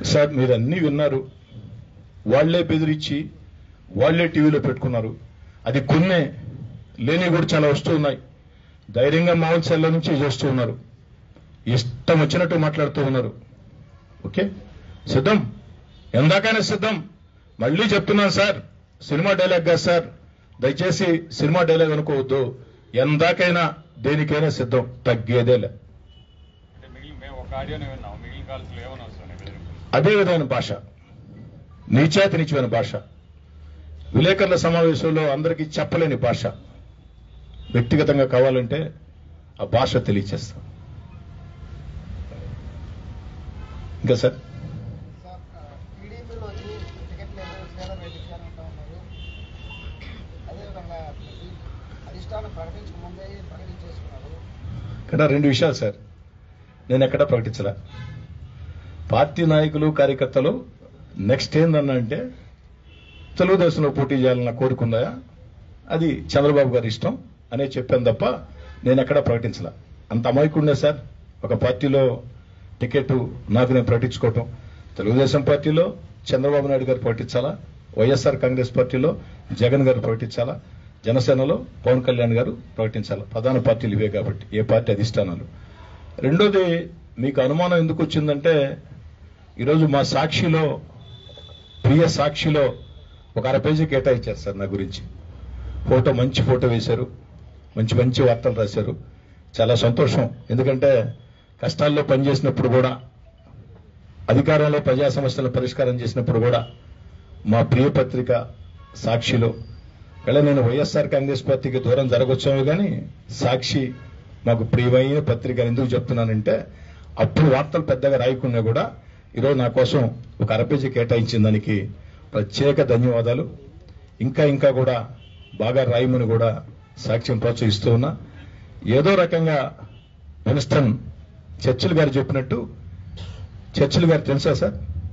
Sir మీరు అన్నీ విన్నారు వాళ్లే బెదిరించి వాళ్లే టీవీలో పెట్టుకున్నారు అది కొన్నే లేని కూడా చాలా వస్తూ ఉన్నాయి ధైర్యంగా మామూలు సెల్ల నుంచి చేస్తూ ఉన్నారు ఇష్టం వచ్చినట్టు మాట్లాడుతూ ఉన్నారు ఓకే సిద్ధం ఎందాకైనా సిద్ధం మళ్ళీ చెప్తున్నాను సార్ సినిమా డైలాగ్ కాదు సార్ దయచేసి సినిమా డైలాగ్ అనుకోవద్దు ఎందాకైనా దేనికైనా సిద్ధం తగ్గేదేలే అంటే మిగిలిన మేము ఒక ఆడియోనే విన్నాం మిగిలిన కాల్స్ ఏమైనా వస్తున్నాయి బెదిరింపులు అదే విధమైన భాష నీచాతి నిచమైన భాష విలేకరుల సమావేశంలో అందరికీ చెప్పలేని భాష వ్యక్తిగతంగా కావాలంటే ఆ భాష తెలియచేస్తాం ఇంకా సార్ సార్ టీడీపీలోకి టికెట్ లేదు శ్రీధర్ రెడ్డి గారు అంటా ఉన్నారు అదేవిధంగా ఈ అధిష్టానం ప్రకటించక ముందే ప్రకటించేసుకున్నారు ఇక్కడ రెండు విషయాలు సార్ నేను ఎక్కడా ప్రకటించలే పార్టీ నాయకులు కార్యకర్తలు నెక్స్ట్ ఏందన్నా అంటే తెలుగుదేశంలో పోటీ చేయాలన్న కోరుకుందా అది చంద్రబాబు గారి ఇష్టం అనే చెప్పాను తప్ప నేను ఎక్కడా ప్రకటించలే అంత అమాయకుండే సార్ ఒక పార్టీలో టికెట్ నాకు నేను ప్రకటించుకోవటం తెలుగుదేశం పార్టీలో చంద్రబాబు నాయుడు గారు ప్రకటించాలా వైఎస్ఆర్ కాంగ్రెస్ పార్టీలో జగన్ గారు ప్రకటించాలా జనసేనలో పవన్ కళ్యాణ్ గారు ప్రకటించాలా ప్రధాన పార్టీలు ఇవే కాబట్టి ఏ పార్టీ అధిష్టానాలు రెండోది మీకు అనుమానం ఎందుకు వచ్చిందంటే ఈరోజు మా సాక్షిలో ప్రియ సాక్షిలో ఒక అర పేజీ కేటాయించారు సార్ నా గురించి ఫోటో మంచి ఫోటో వేశారు మంచి మంచి వార్తలు రాశారు చాలా సంతోషం ఎందుకంటే కష్టాల్లో పనిచేసినప్పుడు కూడా అధికారంలో ప్రజా సమస్యలను పరిష్కారం చేసినప్పుడు కూడా మా ప్రియ పత్రిక సాక్షిలో ఇలా నేను వైఎస్ఆర్ కాంగ్రెస్ పార్టీకి దూరం జరగొచ్చాము కానీ సాక్షి మాకు ప్రియమైన పత్రిక అని ఎందుకు చెప్తున్నానంటే అప్పుడు వార్తలు పెద్దగా రాయకున్నా కూడా ఈరోజు నా కోసం ఒక అరపేజీ కేటాయించిన దానికి ప్రత్యేక ధన్యవాదాలు ఇంకా ఇంకా కూడా బాగా రాయమని కూడా సాక్ష్యం ప్రోత్సహిస్తూ ఉన్నా ఏదో రకంగా విన్స్టన్ చర్చిల్ గారు చెప్పినట్టు చర్చిల్ గారు తెలుసా సార్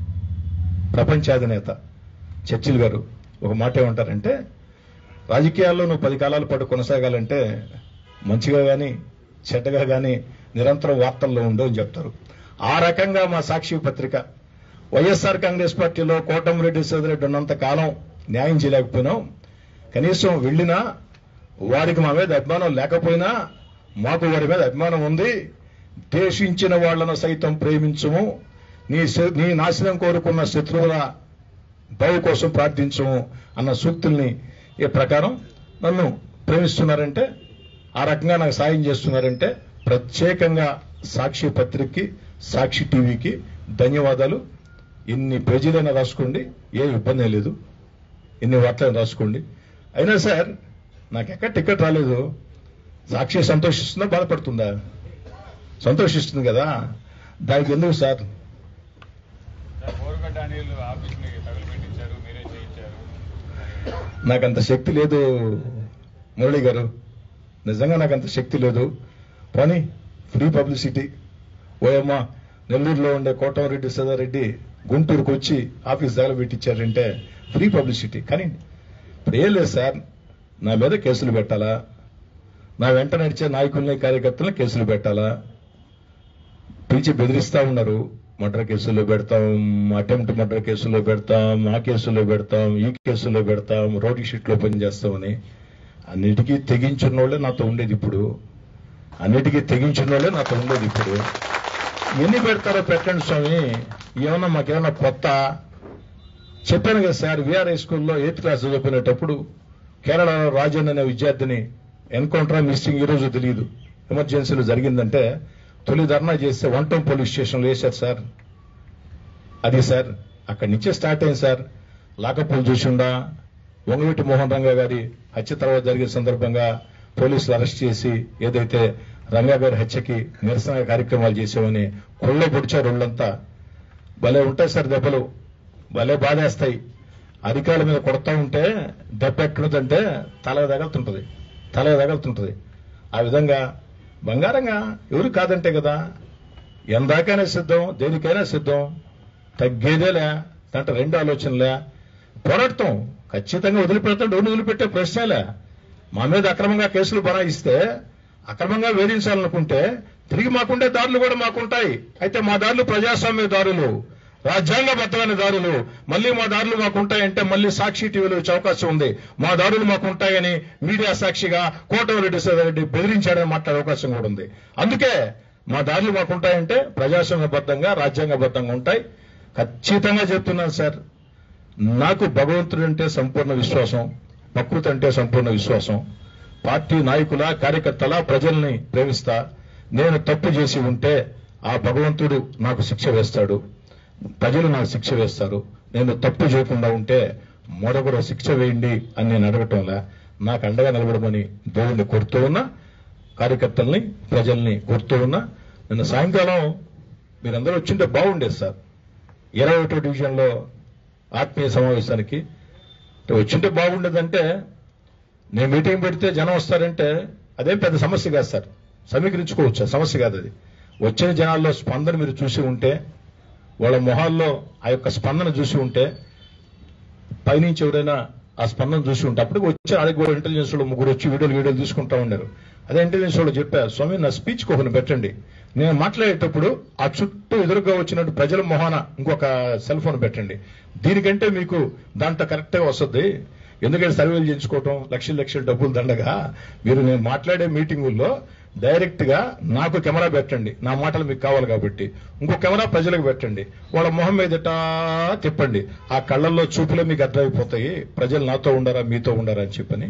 ప్రపంచాధినేత చర్చిల్ గారు ఒక మాట ఏమంటారంటే రాజకీయాల్లో నువ్వు పది కాలాల పాటు కొనసాగాలంటే మంచిగా గాని చెడ్డగా గాని నిరంతరం వార్తల్లో ఉండవు అని చెప్తారు ఆ రకంగా మా సాక్షి పత్రిక వైఎస్ఆర్ కాంగ్రెస్ పార్టీలో కోటమిరెడ్డి సోదరెడ్డి ఉన్నంత కాలం న్యాయం చేయలేకపోయినాం కనీసం వెళ్ళినా వారికి మా మీద అభిమానం లేకపోయినా మాకు వారి మీద అభిమానం ఉంది దేశించిన వాళ్లను సైతం ప్రేమించుము నీ శ- నీ నాశనం కోరుకున్న శత్రువుల బావు కోసం ప్రార్థించము అన్న సూక్తుల్ని ఈ ప్రకారం నన్ను ప్రేమిస్తున్నారంటే ఆ రకంగా నాకు సాయం చేస్తున్నారంటే ప్రత్యేకంగా సాక్షి పత్రికకి సాక్షి టీవీకి ధన్యవాదాలు ఇన్ని పేజీలైనా రాసుకోండి ఏ ఇబ్బంది లేదు ఇన్ని వార్తలు రాసుకోండి అయినా సార్ నాకు ఎక్కడ టికెట్ రాలేదు సాక్షి సంతోషిస్తుందా బాధపడుతుందా సంతోషిస్తుంది కదా దానికి ఎందుకు sir sir Borugadda Anil office ని తగులుపెట్టించారు మీరే చేయించారు నాకంత శక్తి లేదు మురళి గారు నిజంగా నాకు అంత శక్తి లేదు పోనీ ఫ్రీ పబ్లిసిటీ ఓయమ్మ నెల్లూరులో ఉండే కోటమరెడ్డి సదారెడ్డి గుంటూరుకు వచ్చి ఆఫీస్ దగ్గర పెట్టించారంటే ఫ్రీ పబ్లిసిటీ కానీ ఇప్పుడు ఏం లేదు సార్ నా మీద కేసులు పెట్టాలా నా వెంట నడిచే నాయకుల్ని కార్యకర్తలను కేసులు పెట్టాలా పిలిచి బెదిరిస్తా ఉన్నారు మర్డర్ కేసుల్లో పెడతాం అటెంప్ట్ మర్డర్ కేసుల్లో పెడతాం ఆ కేసుల్లో పెడతాం ఈ కేసుల్లో పెడతాం రోటీ షీట్లో పని చేస్తామని అన్నిటికీ తెగించిన వాళ్ళే నాతో ఉండేది ఇప్పుడు అన్నిటికీ తెగించిన వాళ్ళే నాతో ఉండేది ఇప్పుడు ఎన్ని పెడతారో పెట్టండి స్వామి ఏమన్నా మాకేమన్నా కొత్త చెప్పాను కదా సార్ విఆర్ఐ స్కూల్లో ఎయిత్ క్లాస్ చదువుకునేటప్పుడు కేరళలో రాజన్ అనే విద్యార్థిని ఎన్కౌంటర్ మిస్సింగ్ ఈ రోజు తెలియదు ఎమర్జెన్సీలో జరిగిందంటే తొలి ధర్నా చేస్తే వన్ టౌన్ పోలీస్ స్టేషన్లో వేశారు సార్ అది సార్ అక్కడి నుంచే స్టార్ట్ అయింది సార్ లాకప్పులు చూసిండా వంగవీటి మోహన్ రంగా గారి హత్య తర్వాత జరిగిన సందర్భంగా పోలీసులు అరెస్ట్ చేసి ఏదైతే రంగా గారి హత్యకి నిరసన కార్యక్రమాలు చేసామని కొళ్ళ పొడిచారు ఒళ్ళంతా భలే ఉంటాయి సార్ దెబ్బలు భలే బాధేస్తాయి అరికాల మీద కొడతా ఉంటే దెబ్బ ఎక్కడుందంటే తల తగలుతుంటది తల తగలుతుంటది ఆ విధంగా బంగారంగా ఎవరు కాదంటే కదా ఎందాకైనా సిద్ధం దేనికైనా సిద్ధం తగ్గేదేలే దాంట్లో రెండు ఆలోచనలే పోరాడతాం ఖచ్చితంగా వదిలిపెడతాం డోని వదిలిపెట్టే ప్రశ్నలే మా మీద అక్రమంగా కేసులు బనాయిస్తే అక్రమంగా వేధించాలనుకుంటే తిరిగి మాకుండే దారులు కూడా మాకుంటాయి అయితే మా దారులు ప్రజాస్వామ్య దారులు రాజ్యాంగబద్ధమైన దారులు మళ్ళీ మా దారులు మాకు ఉంటాయంటే మళ్ళీ సాక్షి టీవీలో వచ్చే అవకాశం ఉంది మా దారులు మాకు ఉంటాయని మీడియా సాక్షిగా కోటమిరెడ్డి రెడ్డి బెదిరించాడని మాట్లాడే అవకాశం కూడా ఉంది అందుకే మా దారులు మాకు ఉంటాయంటే ప్రజాస్వామ్యబద్ధంగా రాజ్యాంగబద్ధంగా ఉంటాయి ఖచ్చితంగా చెప్తున్నాను సార్ నాకు భగవంతుడు అంటే సంపూర్ణ విశ్వాసం ప్రకృతి అంటే సంపూర్ణ విశ్వాసం పార్టీ నాయకుల కార్యకర్తల ప్రజల్ని ప్రేమిస్తా నేను తప్పు చేసి ఉంటే ఆ భగవంతుడు నాకు శిక్ష వేస్తాడు ప్రజలు నాకు శిక్ష వేస్తారు నేను తప్పు చేయకుండా ఉంటే మరొకరు శిక్ష వేయండి అని నేను అడగటంలా నాకు అండగా నిలబడమని దేవుణ్ణి కోరుతూ ఉన్నా కార్యకర్తల్ని ప్రజల్ని కోరుతూ ఉన్నా నిన్న సాయంకాలం మీరందరూ వచ్చింటే బాగుండేది సార్ ఇరవై ఒకటో డివిజన్లో ఆత్మీయ సమావేశానికి అంటే వచ్చింటే బాగుండేదంటే నేను మీటింగ్ పెడితే జనం వస్తారంటే అదేం పెద్ద సమస్య కాదు సార్ సమీకరించుకోవచ్చు ఆ సమస్య కాదు అది వచ్చిన జనాల్లో స్పందన మీరు చూసి ఉంటే వాళ్ళ మొహాల్లో ఆ యొక్క స్పందన చూసి ఉంటే పైనుంచి ఎవరైనా ఆ స్పందన చూసి ఉంటే అప్పుడు వచ్చి అడిగి కూడా ఇంటెలిజెన్స్ వాళ్ళు ముగ్గురు వచ్చి వీడియోలు వీడియోలు తీసుకుంటా ఉన్నారు అదే ఇంటెలిజెన్స్ వాళ్ళు చెప్పారు స్వామి నా స్పీచ్ ఒకరిని పెట్టండి నేను మాట్లాడేటప్పుడు ఆ చుట్టూ ఎదురుగా వచ్చినట్టు ప్రజల మొహాన ఇంకొక సెల్ ఫోన్ పెట్టండి దీనికంటే మీకు దాంట్లో కరెక్ట్ గా వస్తుంది ఎందుకంటే సర్వేలు చేయించుకోవటం లక్షల లక్షల డబ్బులు దండగా మీరు నేను మాట్లాడే మీటింగుల్లో డైరెక్ట్ గా నాకు కెమెరా పెట్టండి నా మాటలు మీకు కావాలి కాబట్టి ఇంకో కెమెరా ప్రజలకు పెట్టండి వాళ్ళ మొహం మీదటా తిప్పండి ఆ కళ్ళల్లో చూపులే మీకు అర్థమైపోతాయి ప్రజలు నాతో ఉండరా మీతో ఉండరా అని చెప్పని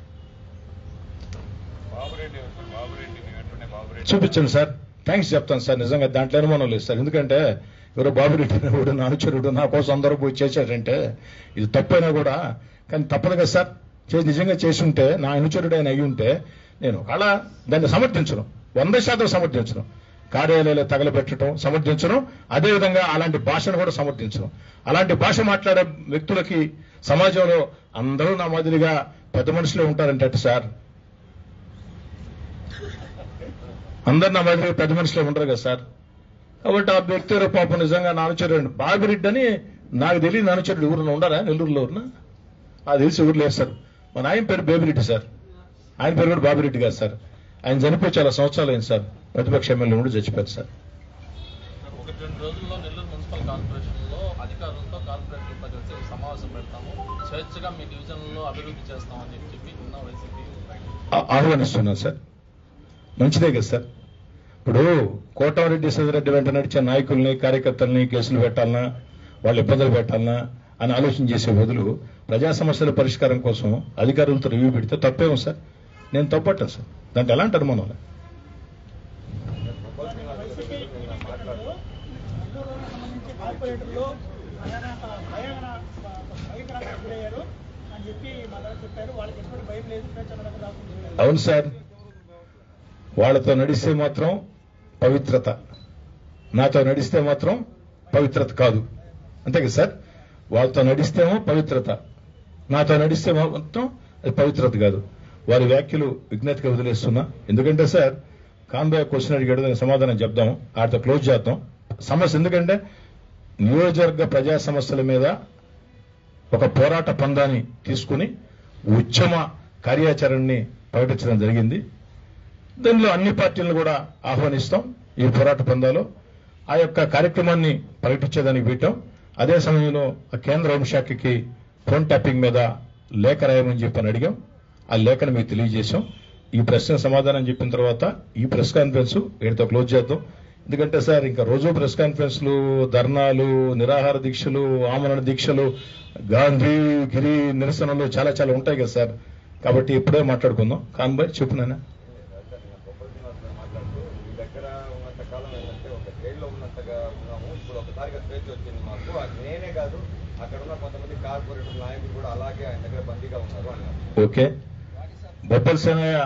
బాబురెడ్డి ఎవరు? బాబురెడ్డి మీ వెంటనే బాబురెడ్డి చూపించండి సార్ థ్యాంక్స్ చెప్తాను సార్ నిజంగా దాంట్లో అనుమానం లేదు సార్ ఎందుకంటే ఎవరో బాబురెడ్డి అనేవాడు నా అనుచరుడు నా కోసం అందరూ పోయి చేశారంటే ఇది తప్పైనా కూడా కానీ తప్పదు కదా సార్ చేసి నిజంగా చేసి ఉంటే నా అనుచరుడు ఆయన అయి ఉంటే నేను అలా దాన్ని సమర్థించను వంద శాతం సమర్థించను కార్యాలయాలు తగలబెట్టడం సమర్థించను అదేవిధంగా అలాంటి భాషను కూడా సమర్థించను అలాంటి భాష మాట్లాడే వ్యక్తులకి సమాజంలో అందరూ నా మాదిరిగా పెద్ద మనుషులే ఉంటారంటే సార్ అందరు నా మాదిరిగా పెద్ద మనుషులే ఉండరు కదా సార్ కాబట్టి ఆ వ్యక్తి ఎవరో పాపం నిజంగా నా అనుచరుడు బాబిరెడ్డి అని నాకు తెలియదు నా అనుచరుడు ఊరిలో ఉండరా నెల్లూరులో ఉన్న అది తెలిసి ఊర్లో వేస్తారు మన ఆయన పేరు బేబిరెడ్డి సార్ ఆయన పేరు కూడా బాబిరెడ్డి కాదు సార్ ఆయన చనిపోయి చాలా సంవత్సరాలు అయింది సార్ ప్రతిపక్ష ఎమ్మెల్యే ఉండి చచ్చిపోయారు సార్ ఒకటి రెండు రోజుల్లో నెల్లూరు మున్సిపల్ కార్పొరేషన్లో అధికారులతో కార్పొరేటర్ పది వచ్చి ఒక సమావేశం పెడతాము స్వేచ్ఛగా మీ డివిజన్లో అభివృద్ధి చేస్తామని చెప్పి చెప్పి నిన్న వైసీపీ ఆ- ఆహ్వానిస్తున్నాను సార్ మంచిదే కదా సార్ ఇప్పుడు కోటారెడ్డి సదిరెడ్డి వెంట నడిచే నాయకుల్ని కార్యకర్తల్ని కేసులు పెట్టాలనా వాళ్ళు ఇబ్బందులు పెట్టాలనా అని ఆలోచన చేసే బదులు ప్రజా సమస్యల పరిష్కారం కోసం అధికారులతో రివ్యూ పెడితే తప్పేమో సార్ నేను తప్పట్టాను సార్ దాంట్లో ఎలాంటి అనుమానం లేదు. నెల్లూరుకు సంబంధించి కార్పొరేటర్లు భయాన భయాన భయంకరంగా గురయ్యారు అని చెప్పి మా దగ్గర చెప్పారు వాళ్ళకి ఎటువంటి భయం లేదు స్వేచ్ఛ రాకుండా అవును సార్ వాళ్ళతో నడిస్తే మాత్రం పవిత్రత నాతో నడిస్తే మాత్రం పవిత్రత కాదు అంతే కదా సార్ వాళ్ళతో నడిస్తేమో పవిత్రత నాతో నడిస్తే మాత్రం అది పవిత్రత కాదు వారి వ్యాఖ్యలు విజ్ఞతగా వదిలేస్తున్నా ఎందుకంటే సార్ కాన్బాయ్ క్వశ్చన్ అడిగాడు దానికి సమాధానం చెప్దాం ఆడితో క్లోజ్ చేద్దాం సమస్య ఎందుకంటే నియోజకవర్గ ప్రజా సమస్యల మీద ఒక పోరాట పందాన్ని తీసుకుని ఉద్యమ కార్యాచరణని ప్రకటించడం జరిగింది దీనిలో అన్ని పార్టీలను కూడా ఆహ్వానిస్తాం ఈ పోరాట పందాలో ఆ యొక్క కార్యక్రమాన్ని ప్రకటించేదానికి పెట్టాం అదే సమయంలో ఆ కేంద్ర హోంశాఖకి ఫోన్ ట్యాపింగ్ మీద లేఖ రాయమని చెప్పని అడిగాం ఆ లేఖను మీకు తెలియజేశాం ఈ ప్రశ్న సమాధానం చెప్పిన తర్వాత ఈ ప్రెస్ కాన్ఫరెన్స్ వీటితో క్లోజ్ చేద్దాం ఎందుకంటే సార్ ఇంకా రోజు ప్రెస్ కాన్ఫరెన్స్లు ధర్నాలు నిరాహార దీక్షలు ఆమరణ దీక్షలు గాంధీ గిరి నిరసనలు చాలా చాలా ఉంటాయి కదా సార్ కాబట్టి ఇప్పుడే మాట్లాడుకుందాం కాన్బాయ్ చెప్పు నాన్న మాట్లాడుతూ మీ దగ్గర ఉన్నంత కాలం ఏంటంటే ఒక జైల్లో ఉన్నంతగా ఉన్నాము ఇప్పుడు ఒకసారిగా స్వేచ్ఛ వచ్చింది మాకు అది నేనే కాదు అక్కడ ఉన్న కొంతమంది కార్పొరేటర్ నాయకులు కూడా అలాగే ఆయన దగ్గర బందీగా ఉన్నారు అన్నారు ఓకే బొబ్బల సేనయ్య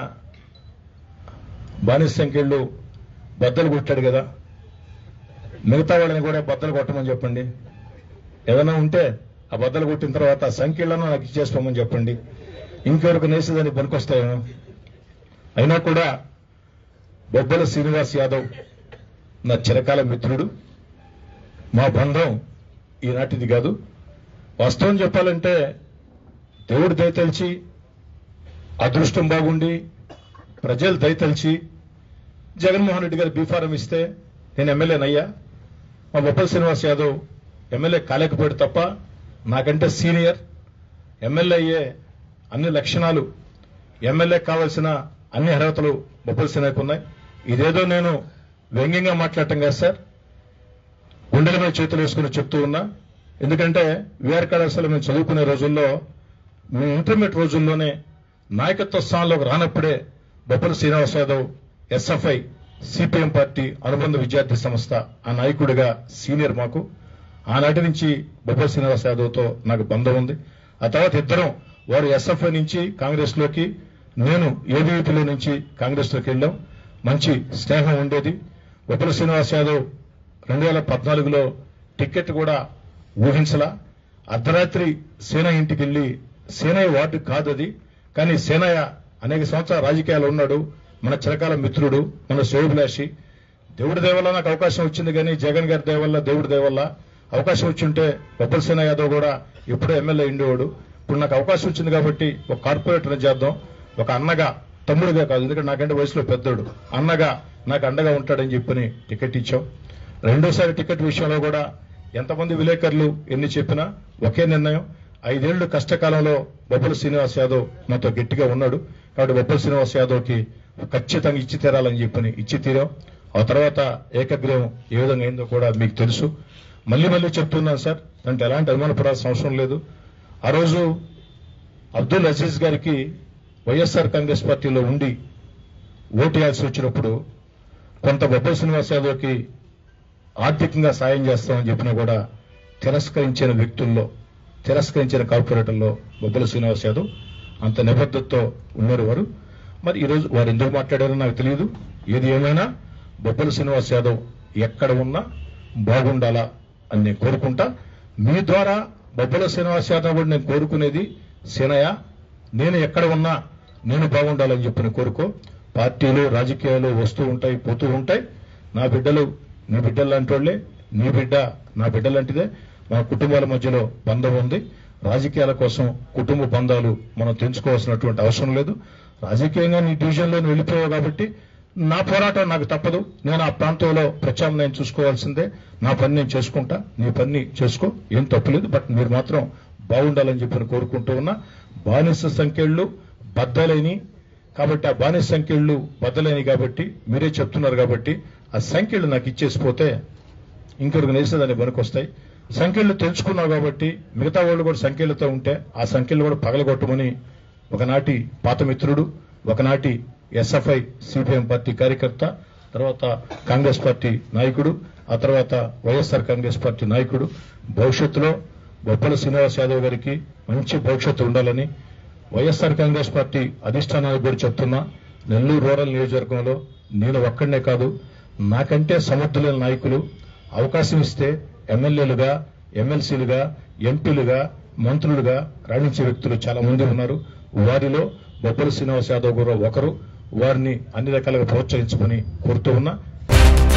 బానిస సంఖ్యలు బద్దలు కొట్టాడు కదా మిగతా వాళ్ళని కూడా బద్దలు కొట్టమని చెప్పండి ఏదైనా ఉంటే ఆ బద్దలు కొట్టిన తర్వాత ఆ సంఖ్యలను నాకు ఇచ్చేసుకోమని చెప్పండి ఇంకెవరికి నేసేదాన్ని పనికొస్తాయేమో అయినా కూడా బొబ్బల శ్రీనివాస్ యాదవ్ నా చిరకాల మిత్రుడు మా బంధం ఈనాటిది కాదు వాస్తవం చెప్పాలంటే దేవుడు దయతలిచి అదృష్టం బాగుండి ప్రజలు దయతలిచి జగన్మోహన్ రెడ్డి గారు బీఫారం ఇస్తే నేను ఎమ్మెల్యేనయ్యా మా బొప్పల శ్రీనివాస్ యాదవ్ ఎమ్మెల్యే కాలేకపోయాడు తప్ప నాకంటే సీనియర్ ఎమ్మెల్యే అయ్యే అన్ని లక్షణాలు ఎమ్మెల్యే కావాల్సిన అన్ని అర్హతలు బొబ్బల సేనకు ఉన్నాయి ఇదేదో నేను వ్యంగ్యంగా మాట్లాడటం కాదు సార్ గుండెల మీద చేతులు వేసుకుని చెప్తూ ఉన్నా ఎందుకంటే వీఆర్ కళాశాల మేము చదువుకునే రోజుల్లో మేము ఇంటర్మీడియట్ రోజుల్లోనే నాయకత్వ స్థానంలోకి రానప్పుడే Boppala Srinivas Yadav SFI CPM party అనుబంధ విద్యార్థి సంస్థ ఆ నాయకుడిగా సీనియర్ మాకు ఆనాటి నుంచి బొప్పల శ్రీనివాస్ యాదవ్తో నాకు బంధం ఉంది ఆ తర్వాత ఇద్దరం వారు ఎస్ఎఫ్ఐ నుంచి కాంగ్రెస్ లోకి నేను ఏబీవీపీలో నుంచి కాంగ్రెస్ లోకి వెళ్ళాం మంచి స్నేహం ఉండేది బొప్పల శ్రీనివాస్ యాదవ్ రెండు వేల పద్నాలుగులో టికెట్ కూడా ఊహించలా అర్ధరాత్రి సేన ఇంటికి వెళ్లి సేనయ్య వార్డు కాదు అది కానీ సేనయ్య అనేక సంవత్సరాల రాజకీయాలు ఉన్నాడు మన చిరకాల మిత్రుడు మన శ్రేయభిలాషి దేవుడి దేవల్ల నాకు అవకాశం వచ్చింది కానీ జగన్ గారి దేవల్ల దేవుడి దేవల్ల అవకాశం వచ్చింటే బొబ్బల సేన యాదవ్ కూడా ఎప్పుడో ఎమ్మెల్యే ఉండేవాడు ఇప్పుడు నాకు అవకాశం వచ్చింది కాబట్టి ఒక కార్పొరేటర్ చేద్దాం ఒక అన్నగా తమ్ముడుగా కాదు ఎందుకంటే నాకంటే వయసులో పెద్దోడు అన్నగా నాకు అండగా ఉంటాడని చెప్పని టికెట్ ఇచ్చాం రెండోసారి టికెట్ విషయంలో కూడా ఎంతమంది విలేకరులు ఎన్ని చెప్పినా ఒకే నిర్ణయం ఐదేళ్లు కష్టకాలంలో బొబ్బల శ్రీనివాస్ యాదవ్ నాతో గట్టిగా ఉన్నాడు కాబట్టి బొబ్బల శ్రీనివాస్ యాదవ్ కి ఖచ్చితంగా ఇచ్చి తీరాలని చెప్పని ఇచ్చి తీరాం ఆ తర్వాత ఏకగ్రీవం ఏ విధంగా అయిందో కూడా మీకు తెలుసు మళ్ళీ మళ్ళీ చెప్తున్నాను సార్ దాంట్లో ఎలాంటి అనుమానపడాల్సిన అవసరం లేదు ఆ రోజు అబ్దుల్ అజీజ్ గారికి వైఎస్ఆర్ కాంగ్రెస్ పార్టీలో ఉండి ఓటు వేయాల్సి వచ్చినప్పుడు కొంత బొబ్బల శ్రీనివాస్ యాదవ్కి ఆర్థికంగా సాయం చేస్తామని చెప్పినా కూడా తిరస్కరించిన వ్యక్తుల్లో తిరస్కరించిన కార్పొరేటర్లో బొబ్బల శ్రీనివాస్ యాదవ్ అంత నిబద్ధతతో ఉన్నారు వారు మరి ఈరోజు వారు ఎందుకు మాట్లాడారో నాకు తెలియదు ఏది ఏమైనా బొబ్బల శ్రీనివాస్ యాదవ్ ఎక్కడ ఉన్నా బాగుండాలా అని నేను కోరుకుంటా మీ ద్వారా బొబ్బల శ్రీనివాస్ యాదవ్ కూడా నేను కోరుకునేది సేనయ్య నేను ఎక్కడ ఉన్నా నేను బాగుండాలని చెప్పిన కోరుకో పార్టీలు రాజకీయాలు వస్తూ ఉంటాయి పోతూ ఉంటాయి నా బిడ్డలు నీ బిడ్డలు లాంటి వాళ్ళే నీ బిడ్డ నా బిడ్డ లాంటిదే మా కుటుంబాల మధ్యలో బంధం ఉంది రాజకీయాల కోసం కుటుంబ బంధాలు మనం తెంచుకోవాల్సినటువంటి అవసరం లేదు రాజకీయంగా నీ డివిజన్లో నువ్వు వెళ్ళిపోయావు కాబట్టి నా పోరాటం నాకు తప్పదు నేను ఆ ప్రాంతంలో ప్రత్యామ్నాయం చూసుకోవాల్సిందే నా పని నేను చేసుకుంటా నీ పని చేసుకో ఏం తప్పులేదు బట్ మీరు మాత్రం బాగుండాలని చెప్పి నేను కోరుకుంటూ ఉన్నా బానిస సంఖ్యలు బద్దలేని కాబట్టి ఆ బానిస సంఖ్యలు బద్దలేని కాబట్టి మీరే చెప్తున్నారు కాబట్టి ఆ సంఖ్యలు నాకు ఇచ్చేసిపోతే ఇంకొకరికి నేసేదాన్ని పనికొస్తాయి సంఖ్యలు తెలుసుకున్నావు కాబట్టి మిగతా వాళ్ళు కూడా సంఖ్యలతో ఉంటే ఆ సంఖ్యలు కూడా పగలగొట్టమని ఒకనాటి పాత మిత్రుడు ఒకనాటి ఎస్ఎఫ్ఐ సిపిఎం పార్టీ కార్యకర్త తర్వాత కాంగ్రెస్ పార్టీ నాయకుడు ఆ తర్వాత వైఎస్ఆర్ కాంగ్రెస్ పార్టీ నాయకుడు భవిష్యత్తులో బొప్పల శ్రీనివాస్ యాదవ్ గారికి మంచి భవిష్యత్తు ఉండాలని వైఎస్ఆర్ కాంగ్రెస్ పార్టీ అధిష్టానానికి కూడా చెప్తున్నా నెల్లూరు రూరల్ నియోజకవర్గంలో నేను ఒక్కడనే కాదు నాకంటే సమర్థులైన నాయకులు అవకాశం ఇస్తే ఎమ్మెల్యేలుగా ఎమ్మెల్సీలుగా ఎంపీలుగా మంత్రులుగా రాణించే వ్యక్తులు చాలా మంది ఉన్నారు వారిలో బొబ్బల శ్రీనివాస్ యాదవ్ కూడా ఒకరు వారిని అన్ని రకాలుగా ప్రోత్సహించమని కోరుతూ ఉన్నా